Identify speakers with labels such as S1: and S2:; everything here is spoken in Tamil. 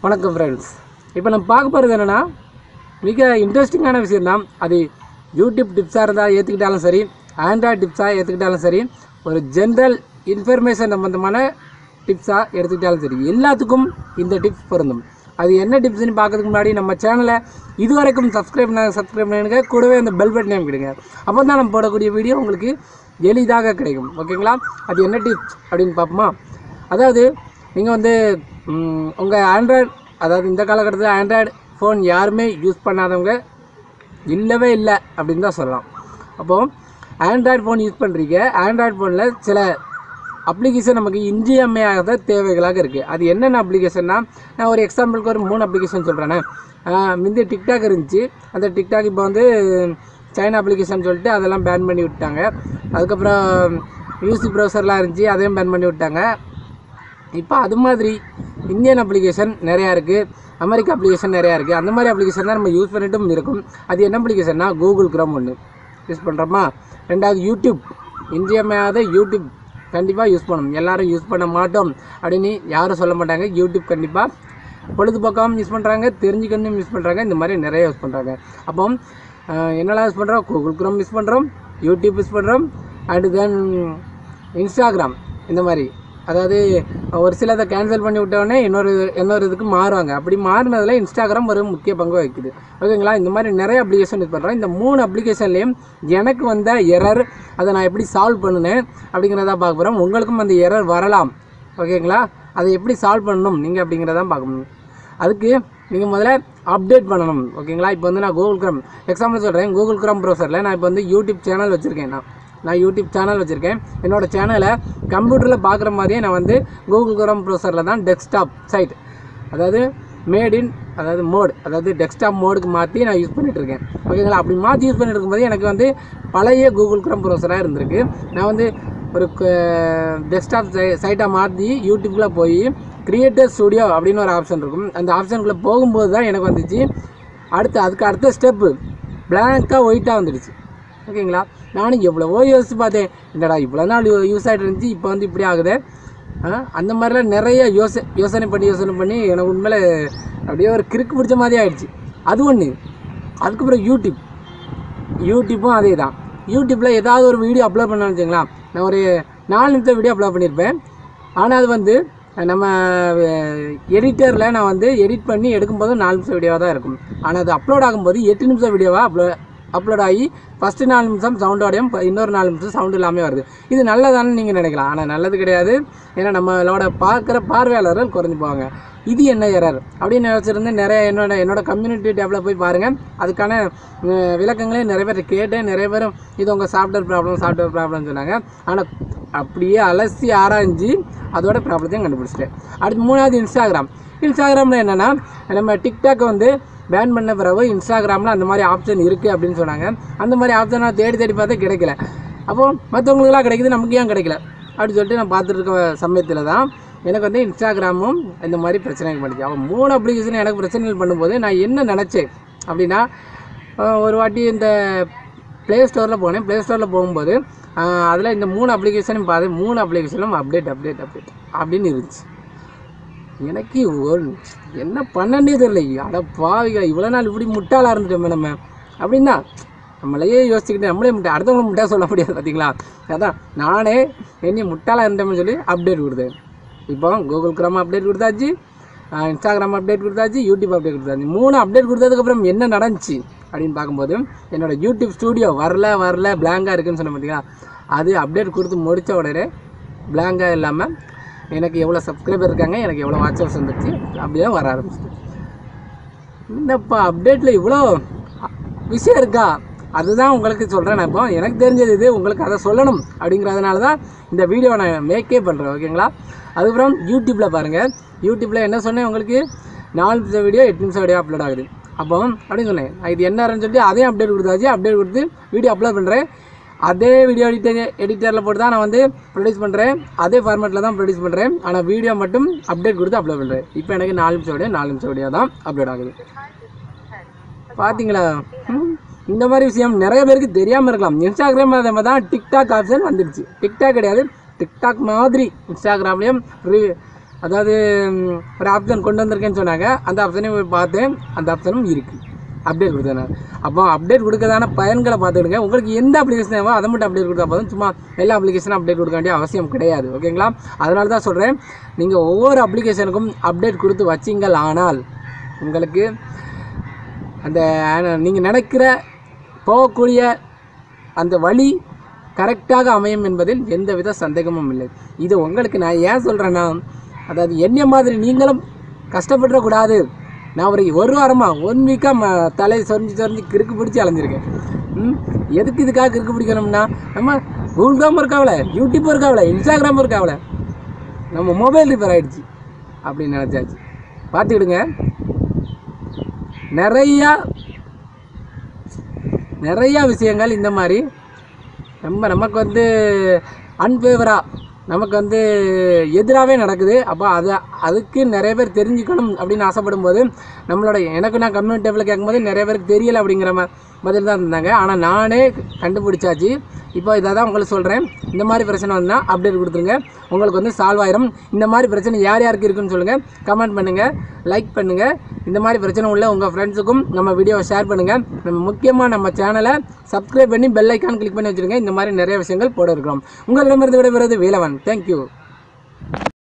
S1: வணக்கம் ஃப்ரெண்ட்ஸ் இப்போ நம்ம பார்க்க போகிறது என்னென்னா மிக இன்ட்ரெஸ்டிங்கான விஷயம் தான் அது யூடியூப் டிப்ஸாக இருந்தால் ஏற்றுக்கிட்டாலும் சரி ஆண்ட்ராய்ட் டிப்ஸாக ஏற்றுக்கிட்டாலும் சரி ஒரு ஜென்ரல் இன்ஃபர்மேஷன் சம்மந்தமான டிப்ஸாக எடுத்துக்கிட்டாலும் சரி எல்லாத்துக்கும் இந்த டிப்ஸ் பொருந்தும் அது என்ன டிப்ஸ்னு பார்க்கறதுக்கு முன்னாடி நம்ம சேனலை இதுவரைக்கும் சப்ஸ்கிரைப் பண்ண சப்ஸ்கிரைப் பண்ணுங்க கூடவே அந்த பெல் பட்டனையும் கொடுங்க அப்போ தான் நம்ம போடக்கூடிய வீடியோ உங்களுக்கு எளிதாக கிடைக்கும் ஓகேங்களா அது என்ன டிப்ஸ் அப்படின்னு பார்ப்போமா அதாவது நீங்கள் வந்து உங்கள் ஆண்ட்ராய்டு அதாவது இந்த காலகட்டத்தில் ஆண்ட்ராய்டு ஃபோன் யாருமே யூஸ் பண்ணாதவங்க இல்லவே இல்லை அப்படின்னு தான் சொல்லலாம் அப்போது ஆண்ட்ராய்டு ஃபோன் யூஸ் பண்ணுறீங்க ஆண்ட்ராய்டு ஃபோனில் சில அப்ளிகேஷன் நமக்கு இன்றியமையாத தேவைகளாக இருக்குது அது என்னென்ன அப்ளிகேஷன்னா நான் ஒரு எக்ஸாம்பிளுக்கு ஒரு மூணு அப்ளிகேஷன் சொல்கிறேனே முந்தி டிக்டாக் இருந்துச்சு அந்த டிக்டாக் இப்போ வந்து சைனா அப்ளிகேஷன் சொல்லிட்டு அதெல்லாம் பேன் பண்ணி விட்டாங்க அதுக்கப்புறம் யூசி ப்ரௌசர்லாம் இருந்துச்சு அதையும் பேன் பண்ணி விட்டாங்க இப்போ அது மாதிரி இந்தியன் அப்ளிகேஷன் நிறையா இருக்குது அமெரிக்க அப்ளிகேஷன் நிறையா இருக்குது அந்த மாதிரி அப்ளிகேஷன் தான் நம்ம யூஸ் பண்ணிட்டும் இருக்கும் அது என்ன அப்ளிகேஷன்னா கூகுள் க்ரோம் ஒன்று யூஸ் பண்ணுறோமா ரெண்டாவது யூடியூப் இன்றியமையாத யூடியூப் கண்டிப்பாக யூஸ் பண்ணணும் எல்லாரும் யூஸ் பண்ண மாட்டோம் அப்படின்னு யாரும் சொல்ல மாட்டாங்க யூடியூப் கண்டிப்பாக பொழுதுபோக்காகவும் யூஸ் பண்ணுறாங்க தெரிஞ்சுக்கணும் யூஸ் பண்ணுறாங்க இந்த மாதிரி நிறைய யூஸ் பண்ணுறாங்க அப்போ அஹ், என்னெல்லாம் யூஸ் பண்ணுறோம் கூகுள் க்ரோம் யூஸ் பண்ணுறோம் யூடியூப் யூஸ் பண்ணுறோம் அண்டு தென் இன்ஸ்டாகிராம் இந்த மாதிரி அதாவது ஒரு சிலதை கேன்சல் பண்ணி விட்டோடனே இன்னொரு இன்னொரு இதுக்கு மாறுவாங்க அப்படி மாறினதில் இன்ஸ்டாகிராம் ஒரு முக்கிய பங்கு வகிக்குது ஓகேங்களா இந்த மாதிரி நிறைய அப்ளிகேஷன் யூஸ் பண்ணுறோம் இந்த மூணு அப்ளிகேஷன்லேயும் எனக்கு வந்த எரர் அதை நான் எப்படி சால்வ் பண்ணினேன் அப்படிங்கிறத பார்க்க போகிறோம் உங்களுக்கும் அந்த எரர் வரலாம் ஓகேங்களா அதை எப்படி சால்வ் பண்ணணும் நீங்கள் அப்படிங்கிறதான் பார்க்கணும் அதுக்கு நீங்கள் முதல்ல அப்டேட் பண்ணணும் ஓகேங்களா இப்போ வந்து நான் கூகுள் க்ரோம் எக்ஸாம்பிள் சொல்கிறேன் கூகுள் க்ரோம் ப்ரௌசரில் நான் இப்போ வந்து யூடியூப் சேனல் வச்சுருக்கேன் நான் நான் யூடியூப் சேனல் வச்சுருக்கேன் என்னோடய சேனலை கம்ப்யூட்டரில் பார்க்குற மாதிரியே நான் வந்து கூகுள் க்ரோம் ப்ரௌசரில் தான் டெஸ்க்டாப் சைட் அதாவது மேட் இன் அதாவது மோட் அதாவது டெஸ்க்டாப் மோடுக்கு மாற்றி நான் யூஸ் பண்ணிட்டு இருக்கேன் ஓகேங்களா அப்படி மாற்றி யூஸ் பண்ணிட்டு இருக்கும்போது எனக்கு வந்து பழைய கூகுள் க்ரோம் ப்ரௌசராக இருந்திருக்கு நான் வந்து ஒரு டெஸ்க்டாப் சை சைட்டாக மாற்றி யூடியூப்பில் போய் கிரியேட்டர் ஸ்டுடியோ அப்படின்னு ஒரு ஆப்ஷன் இருக்கும் அந்த ஆப்ஷனுக்குள்ளே போகும்போது தான் எனக்கு வந்துச்சு அடுத்து அதுக்கு அடுத்த ஸ்டெப்பு பிளாங்காக ஒயிட்டாக வந்துடுச்சு ஓகேங்களா நானும் எவ்வளவோ யோசிச்சு பார்த்தேன் என்னடா இவ்வளோ நாள் யூஸ் ஆகிட்டு இருந்துச்சு இப்போ வந்து இப்படி ஆகுது ஆ, அந்த மாதிரிலாம் நிறைய யோச யோசனை பண்ணி யோசனை பண்ணி எனக்கு உண்மையில அப்படியே ஒரு கிறுக்கு பிடிச்ச மாதிரி ஆயிடுச்சு அது ஒன்று அதுக்கப்புறம் யூடியூப் யூடியூப்பும் அதே தான் யூடியூப்பில் ஏதாவது ஒரு வீடியோ அப்லோட் பண்ண வச்சுங்களா நான் ஒரு நாலு நிமிஷம் வீடியோ அப்லோட் பண்ணியிருப்பேன் ஆனால் அது வந்து நம்ம எடிட்டரில் நான் வந்து எடிட் பண்ணி எடுக்கும்போது நாலு நிமிஷம் வீடியோவாக தான் இருக்கும் ஆனால் அது அப்லோட் ஆகும்போது எட்டு நிமிஷம் வீடியோவாக அப்லோ அப்லோட் ஆகி ஃபஸ்ட்டு நாலு நிமிஷம் சவுண்டோடையும் இன்னொரு நாலு நிமிஷம் சவுண்டு இல்லாமல் வருது இது நல்லதானு நீங்கள் நினைக்கலாம் ஆனால் நல்லது கிடையாது ஏன்னா நம்மளோட பார்க்குற பார்வையாளர்கள் குறைஞ்சி போவாங்க இது என்ன எரர் அப்படின்னு நினச்சிருந்து நிறைய என்னோட என்னோட கம்யூனிட்டி டேப்பில் போய் பாருங்கள் அதுக்கான அஹ், விளக்கங்களையும் நிறைய பேர் கேட்டேன் நிறைய பேரும் இது உங்கள் சாஃப்ட்வேர் ப்ராப்ளம் சாஃப்ட்வேர் ப்ராப்ளம்னு சொன்னாங்க ஆனால் அப்படியே அலசி ஆராய்ஞ்சு அதோட ப்ராப்ளத்தையும் கண்டுபிடிச்சிட்டேன் அடுத்து மூணாவது இன்ஸ்டாகிராம் இன்ஸ்டாகிராமில் என்னென்னா நம்ம டிக்டாக் வந்து பேன் பண்ண பிறகு இன்ஸ்டாகிராமில் அந்த மாதிரி ஆப்ஷன் இருக்குது அப்படின்னு சொன்னாங்க அந்த மாதிரி ஆப்ஷன் நான் தேடி தேடி பார்த்தா கிடைக்கல அப்போது மற்றவங்களுக்குலாம் கிடைக்குது நமக்கு ஏன் கிடைக்கல அப்படின்னு சொல்லிட்டு நான் பார்த்துட்டு இருக்க சமயத்தில் தான் எனக்கு வந்து இன்ஸ்டாகிராமும் இந்த மாதிரி பிரச்சனைகள் பண்ணிச்சு அவன் மூணு அப்ளிகேஷன் எனக்கு பிரச்சனைகள் பண்ணும்போது நான் என்ன நினச்சேன் அப்படின்னா அஹ், ஒரு வாட்டி இந்த ப்ளே ஸ்டோரில் போனேன் ப்ளே ஸ்டோரில் போகும்போது அதில் இந்த மூணு அப்ளிகேஷனும் பார்த்தேன் மூணு அப்ளிகேஷனும் அப்டேட் அப்டேட் அப்டேட் அப்படின்னு இருந்துச்சு எனக்கு ஒரு என்ன பண்ணனே தெரியல அட பாவிக இவ்வளோ நாள் இப்படி முட்டாளாக இருந்துட்டோமே நம்ம அப்படின்னா நம்மளையே யோசிச்சுக்கிட்டு நம்மளே முட்டை அடுத்தவங்களும் முட்டா சொல்ல முடியாது பார்த்தீங்களா அதான் நானே என்னை முட்டாளாக இருந்தோம்னு சொல்லி அப்டேட் கொடுத்தேன் இப்போ கூகுள் கிராம் அப்டேட் கொடுத்தாச்சு ஆஹ் இன்ஸ்டாகிராம் அப்டேட் கொடுத்தாச்சு யூடியூப் அப்டேட் கொடுத்தாச்சு மூணு அப்டேட் கொடுத்ததுக்கப்புறம் என்ன நடந்துச்சு அப்படின்னு பார்க்கும்போது என்னோட யூடியூப் ஸ்டூடியோ வரல வரல பிளாங்காக இருக்குன்னு சொன்ன பார்த்தீங்களா அது அப்டேட் கொடுத்து முடித்த உடனே பிளாங்காக இல்லாமல் எனக்கு எவ்வளோ சப்ஸ்கிரைபர் இருக்காங்க எனக்கு எவ்வளோ வாட்சர்ஸ் வந்துச்சு அப்படியே வர ஆரம்பிச்சிட்டு இந்தப்பா அப்டேட்டில் இவ்வளோ விஷயம் இருக்கா அதுதான் உங்களுக்கு சொல்கிறேன் நான் இப்போ எனக்கு தெரிஞ்சது இது உங்களுக்கு அதை சொல்லணும் அப்படிங்கிறதுனால தான் இந்த வீடியோவை நான் மேக்கே பண்ணுறேன் ஓகேங்களா அதுக்கப்புறம் யூடியூப்பில் பாருங்கள் யூடியூப்பில் என்ன சொன்னேன் உங்களுக்கு நாலு நிமிஷம் வீடியோ எட்டு நிமிஷம் வீடியோ அப்லோட் ஆகுது அப்போ அப்படின்னு சொன்னேன் நான் இது என்னன்னு சொல்லிட்டு அதையும் அப்டேட் கொடுத்தாச்சு அப்டேட் கொடுத்து வீடியோ அப்லோட் பண்ணுறேன் அதே வீடியோ எடிட்டர் எடிட்டரில் போட்டு தான் நான் வந்து ப்ரொடியூஸ் பண்ணுறேன் அதே ஃபார்மேட்டில் தான் ப்ரொடியூஸ் பண்ணுறேன் ஆனால் வீடியோ மட்டும் அப்டேட் கொடுத்து அப்லோட் பண்ணுறேன் இப்போ எனக்கு நாலு நிமிஷம் வீடியோ நாலு நிமிஷம் வீடியோ தான் அப்லோட் ஆகுது பார்த்தீங்களா ம், இந்த மாதிரி விஷயம் நிறைய பேருக்கு தெரியாமல் இருக்கலாம் இன்ஸ்டாகிராம் அதே மாதிரி தான் டிக்டாக் ஆப்ஷன் வந்துடுச்சு டிக்டாக் கிடையாது டிக்டாக் மாதிரி இன்ஸ்டாகிராம்லேயும் அதாவது ம், ஒரு ஆப்ஷன் கொண்டு வந்திருக்கேன்னு சொன்னாங்க அந்த ஆப்ஷனையும் போய் பார்த்தேன் அந்த ஆப்ஷனும் இருக்குது அப்டேட் கொடுத்தேன் நான் அப்போ அப்டேட் கொடுக்கறதான பயன்களை பார்த்துக்கிடுங்க உங்களுக்கு எந்த அப்ளிகேஷன் தேவை அதை மட்டும் அப்டேட் கொடுத்தா போதும் சும்மா எல்லா அப்ளிகேஷனும் அப்டேட் கொடுக்க வேண்டிய அவசியம் கிடையாது ஓகேங்களா அதனால தான் சொல்கிறேன் நீங்கள் ஒவ்வொரு அப்ளிகேஷனுக்கும் அப்டேட் கொடுத்து வச்சிங்கள் ஆனால் உங்களுக்கு அந்த நீங்கள் நினைக்கிற போகக்கூடிய அந்த வழி கரெக்டாக அமையும் என்பதில் எந்தவித சந்தேகமும் இல்லை இது உங்களுக்கு நான் ஏன் சொல்கிறேன்னா அதாவது என்ன மாதிரி நீங்களும் கஷ்டப்பட்டுறக்கூடாது நான் ஒரு ஒரு வாரமாக ஒன் வீக்காக ம தலை சொரிஞ்சு சொரிஞ்சு கிறுக்கு பிடிச்சி அலைஞ்சிருக்கேன் ம் எதுக்கு இதுக்காக கிறுக்கு பிடிக்கணும்னா நம்ம கூகுள் காம் இருக்காவில யூடியூப் இருக்காவில இன்ஸ்டாகிராம் இருக்காவில நம்ம மொபைல் ரிப்பேர் ஆகிடுச்சு அப்படின்னு நினச்சாச்சு பார்த்துக்கிடுங்க நிறையா நிறையா விஷயங்கள் இந்த மாதிரி ரொம்ப நமக்கு வந்து அன்ஃபேவராக நமக்கு வந்து எதிராகவே நடக்குது அப்போ அது அதுக்கு நிறைய பேர் தெரிஞ்சுக்கணும் அப்படின்னு ஆசைப்படும் போது நம்மளோட எனக்கு நான் கம்யூனிட்டி டேபிள் கேட்கும்போது நிறைய பேருக்கு தெரியலை அப்படிங்கிற மா பதில் தான் இருந்தாங்க ஆனால் நானே கண்டுபிடிச்சாச்சு இப்போ இதை தான் உங்களுக்கு சொல்கிறேன் இந்த மாதிரி பிரச்சனை வந்தால் அப்டேட் கொடுத்துருங்க உங்களுக்கு வந்து சால்வ் ஆயிரும் இந்த மாதிரி பிரச்சனை யார் யாருக்கு இருக்குன்னு சொல்லுங்கள் கமெண்ட் பண்ணுங்கள் லைக் பண்ணுங்கள் இந்த மாதிரி பிரச்சனை உள்ள உங்கள் ஃப்ரெண்ட்ஸுக்கும் நம்ம வீடியோவை ஷேர் பண்ணுங்கள் நம்ம முக்கியமாக நம்ம சேனலை சப்ஸ்கிரைப் பண்ணி பெல் ஐக்கான் கிளிக் பண்ணி வச்சுருங்க இந்த மாதிரி நிறைய விஷயங்கள் போட இருக்கிறோம் உங்களிடமிருந்து விடைபெறுவது வேலவன் தேங்க்யூ